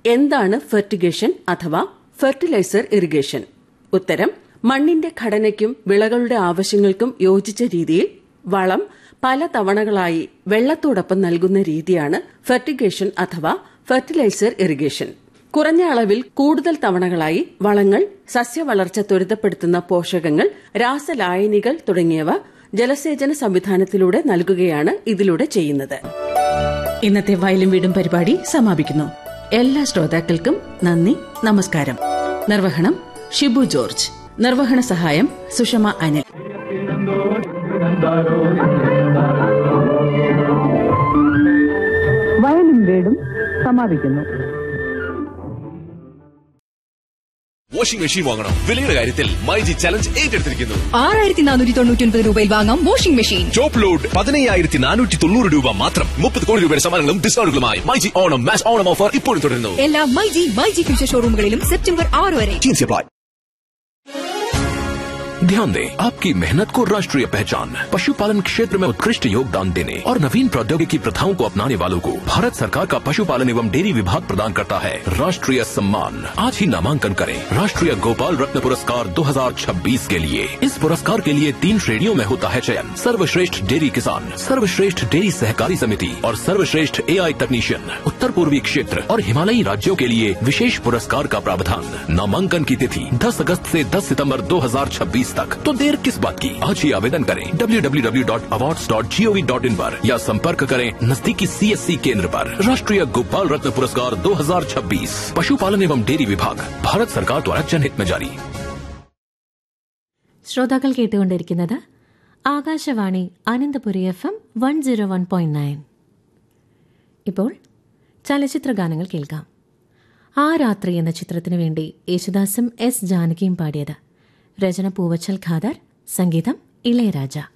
എന്താണ് ഫെർട്ടിഗേഷൻ അഥവാ fertiliser irrigation ഉത്തരം മണ്ണിന്റെ ഘടനയ്ക്കും വിളകളുടെ ആവശ്യങ്ങൾക്കും യോജിച്ച രീതിയിൽ വളം പല തവണകളായി വെള്ളത്തോടൊപ്പം നൽകുന്ന രീതിയാണ് ഫെർട്ടിഗേഷൻ അഥവാ ഫെർട്ടിലൈസർ ഇറിഗേഷൻ കുറഞ്ഞ അളവിൽ കൂടുതൽ തവണകളായി വളങ്ങൾ സസ്യവളർച്ച ത്വരിതപ്പെടുത്തുന്ന പോഷകങ്ങൾ രാസലായനികൾ തുടങ്ങിയവ ജലസേചന സംവിധാനത്തിലൂടെ നൽകുകയാണ് ഇതിലൂടെ ചെയ്യുന്നത് ഇന്നത്തെ വയലും വീടും പരിപാടി സമാപിക്കുന്നു എല്ലാ ശ്രോതാക്കൾക്കും നന്ദി നമസ്കാരം നിർവഹണം ഷിബു ജോർജ് നിർവഹണ സഹായം സുഷമ അനിൽ വയലും വീടും സമാപിക്കുന്നു വാഷിംഗ് മെഷീൻ വാങ്ങണം വിലയുടെ കാര്യത്തിൽ മൈജി ചലഞ്ച് ഏറ്റെടുത്തിരിക്കുന്നു ആറായിരത്തി നാനൂറ്റി തൊണ്ണൂറ്റി ഒൻപത് രൂപയിൽ വാങ്ങാം വാഷിംഗ് മെഷീൻ ടോപ്പ് ലോഡ് പതിനയ്യായിരത്തി നാനൂറ്റി തൊണ്ണൂറ് രൂപ മാത്രം മുപ്പത് കോടി രൂപയുടെ സമ്മാനങ്ങളും ഡിസ്കൗണ്ടുകളുമായി മൈജി ഓണം മാച്ച് ഓണം ഓഫർ ഇപ്പോഴും തുടരുന്നു എല്ലാ മൈജി മൈജി ഫ്യൂച്ചർ ഷോറൂമുകളിലും സെപ്റ്റംബർ ആറ് വരെ ध्यान दें आपकी मेहनत को राष्ट्रीय पहचान पशुपालन क्षेत्र में उत्कृष्ट योगदान देने और नवीन प्रौद्योगिकी प्रथाओं को अपनाने वालों को भारत सरकार का पशुपालन एवं डेयरी विभाग प्रदान करता है राष्ट्रीय सम्मान आज ही नामांकन करें राष्ट्रीय गोपाल रत्न पुरस्कार 2026 के लिए इस पुरस्कार के लिए तीन श्रेणियों में होता है चयन सर्वश्रेष्ठ डेयरी किसान सर्वश्रेष्ठ डेयरी सहकारी समिति और सर्वश्रेष्ठ एआई तकनीशियन उत्तर पूर्वी क्षेत्र और हिमालयी राज्यों के लिए विशेष पुरस्कार का प्रावधान नामांकन की तिथि 10 अगस्त से 10 सितंबर 2026 तक तो देर किस बात की आज ही आवेदन करें www.awards.gov.in पर या संपर्क करें नजदीकी सीएससी केंद्र पर राष्ट्रीय गोपाल रत्न पुरस्कार 2026 पशुपालन एवं डेयरी विभाग भारत सरकार द्वारा जनहित में जारी ശ്രോതാക്കൾ കേട്ടുകൊണ്ടിരിക്കുന്നത് Akashvani Ananthapuri F M one zero one point nine ഇപ്പോൾ ചലച്ചിത്ര ഗാനങ്ങൾ കേൾക്കാം ആ രാത്രി എന്ന ചിത്രത്തിനു വേണ്ടി യേശുദാസും എസ് ജാനകിയും പാടിയത് രചന പൂവച്ചൽ ഖാദർ സംഗീതം ഇളയരാജ